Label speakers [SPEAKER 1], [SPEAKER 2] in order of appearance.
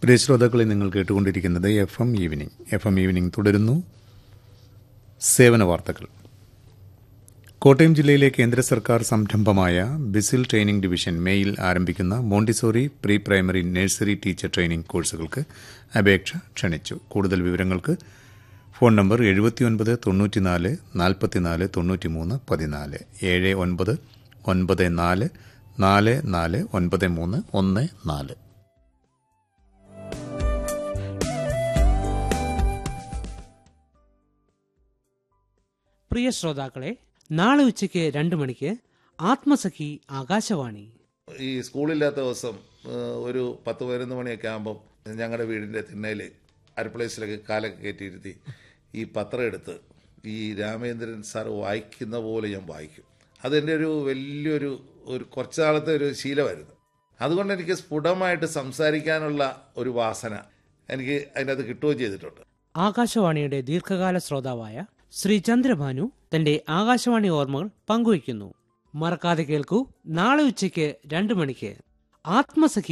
[SPEAKER 1] പ്രിയ ശ്രോതാക്കളെ നിങ്ങൾ കേട്ടുകൊണ്ടിരിക്കുന്നത് F M evening F M evening തുടരുന്നു സേവന വാർത്തകൾ കോട്ടയം ജില്ലയിലെ കേന്ദ്ര സർക്കാർ സംരംഭമായ ബിസിൽ ട്രെയിനിംഗ് ഡിവിഷൻ മേയിൽ ആരംഭിക്കുന്ന Montessori pre primary nursery teacher training കോഴ്സുകൾക്ക് അപേക്ഷ ക്ഷണിച്ചു കൂടുതൽ വിവരങ്ങൾക്ക് ഫോൺ നമ്പർ എഴുപത്തിയൊൻപത് തൊണ്ണൂറ്റിനാല് നാൽപ്പത്തിനാല് തൊണ്ണൂറ്റിമൂന്ന് പതിനാല് ഏഴ് ഒൻപത് ഒൻപത് നാല് നാല് നാല് ഒൻപത് മൂന്ന് ഒന്ന് നാല്
[SPEAKER 2] പ്രിയ ശ്രോതാക്കളെ നാളെ ഉച്ചയ്ക്ക് രണ്ട് മണിക്ക് ആത്മസഖി ആകാശവാണി
[SPEAKER 3] ഈ സ്കൂളില്ലാത്ത ദിവസം ഏഹ്, ഒരു പത്ത് പതിനൊന്ന് മണിയൊക്കെ ആകുമ്പം ഞങ്ങളുടെ വീടിൻ്റെ തിണ്ണയിൽ അരപ്ലേസിലൊക്കെ കാലൊക്കെ കയറ്റിയിരുത്തി ഈ പത്രം എടുത്ത് ഈ രാമേന്ദ്രൻ സാർ വായിക്കുന്ന പോലെ ഞാൻ വായിക്കും അതെൻ്റെ ഒരു വലിയൊരു ഒരു കുറച്ച് നാളത്തെ ഒരു ശീലമായിരുന്നു അതുകൊണ്ട് എനിക്ക് സ്ഫുടമായിട്ട് സംസാരിക്കാനുള്ള ഒരു വാസന എനിക്ക് അതിനകത്ത് കിട്ടുകയും ചെയ്തിട്ടുണ്ട്
[SPEAKER 2] ആകാശവാണിയുടെ ദീർഘകാല ശ്രോതാവായ ശ്രീ ചന്ദ്രഭാനു തന്റെ ആകാശവാണി ഓർമ്മകൾ പങ്കുവയ്ക്കുന്നു മറക്കാതെ കേൾക്കൂ നാളെ ഉച്ചയ്ക്ക് രണ്ട് മണിക്ക് ആത്മസഖി